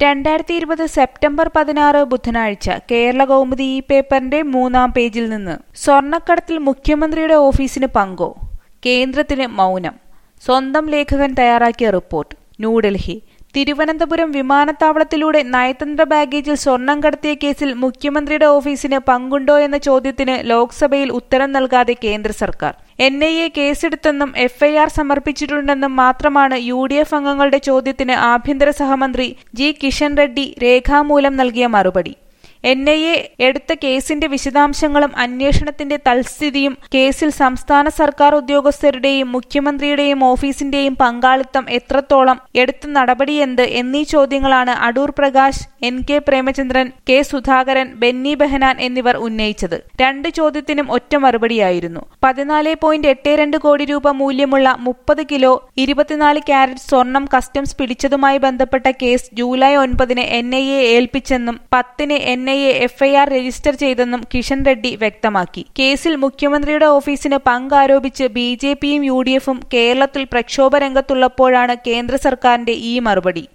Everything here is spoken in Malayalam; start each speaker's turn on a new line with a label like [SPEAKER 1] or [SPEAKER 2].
[SPEAKER 1] രണ്ടായിരത്തി ഇരുപത് സെപ്റ്റംബർ പതിനാറ് ബുധനാഴ്ച കേരള കൗമുദി ഈ പേപ്പറിന്റെ മൂന്നാം പേജിൽ നിന്ന് സ്വർണ്ണക്കടത്തിൽ മുഖ്യമന്ത്രിയുടെ ഓഫീസിന് പങ്കോ കേന്ദ്രത്തിന് മൗനം സ്വന്തം ലേഖകൻ തയ്യാറാക്കിയ റിപ്പോർട്ട് ന്യൂഡൽഹി തിരുവനന്തപുരം വിമാനത്താവളത്തിലൂടെ നയതന്ത്ര ബാഗേജിൽ സ്വർണം കടത്തിയ കേസിൽ മുഖ്യമന്ത്രിയുടെ ഓഫീസിന് പങ്കുണ്ടോ എന്ന ചോദ്യത്തിന് ലോക്സഭയിൽ ഉത്തരം നൽകാതെ കേന്ദ്ര സർക്കാർ എൻ ഐ എ കേസെടുത്തെന്നും എഫ്ഐആർ സമർപ്പിച്ചിട്ടുണ്ടെന്നും മാത്രമാണ് യു ഡി എഫ് അംഗങ്ങളുടെ ചോദ്യത്തിന് ആഭ്യന്തര സഹമന്ത്രി ജി കിഷൻ റെഡ്ഡി രേഖാമൂലം നൽകിയ മറുപടി എൻ ഐ എ എടുത്ത കേസിന്റെ വിശദാംശങ്ങളും അന്വേഷണത്തിന്റെ തൽസ്ഥിതിയും കേസിൽ സംസ്ഥാന സർക്കാർ ഉദ്യോഗസ്ഥരുടെയും മുഖ്യമന്ത്രിയുടെയും ഓഫീസിന്റെയും പങ്കാളിത്തം എത്രത്തോളം എടുത്ത നടപടിയെന്ത് എന്നീ ചോദ്യങ്ങളാണ് Adoor Prakash N K Premachandran K Sudhakaran Benny Behanan എന്നിവർ ഉന്നയിച്ചത് രണ്ട് ചോദ്യത്തിനും ഒറ്റ മറുപടിയായിരുന്നു പതിനാല് പോയിന്റ് എട്ട് രണ്ട് കോടി രൂപ മൂല്യമുള്ള മുപ്പത് കിലോ ഇരുപത്തിനാല് ക്യാരറ്റ് സ്വർണം കസ്റ്റംസ് പിടിച്ചതുമായി ബന്ധപ്പെട്ട കേസ് ജൂലൈ ഒൻപതിന് എൻ ഐ എ ഏൽപ്പിച്ചെന്നും പത്തിന് N I A F I R register ചെയ്തെന്നും കിഷൻ റെഡ്ഡി വ്യക്തമാക്കി കേസിൽ മുഖ്യമന്ത്രിയുടെ ഓഫീസിന് പങ്കാരോപിച്ച് ബി ജെ പിയും യു ഡി എഫും കേരളത്തിൽ പ്രക്ഷോഭ രംഗത്തുള്ളപ്പോഴാണ് കേന്ദ്ര സർക്കാരിന്റെ ഈ മറുപടി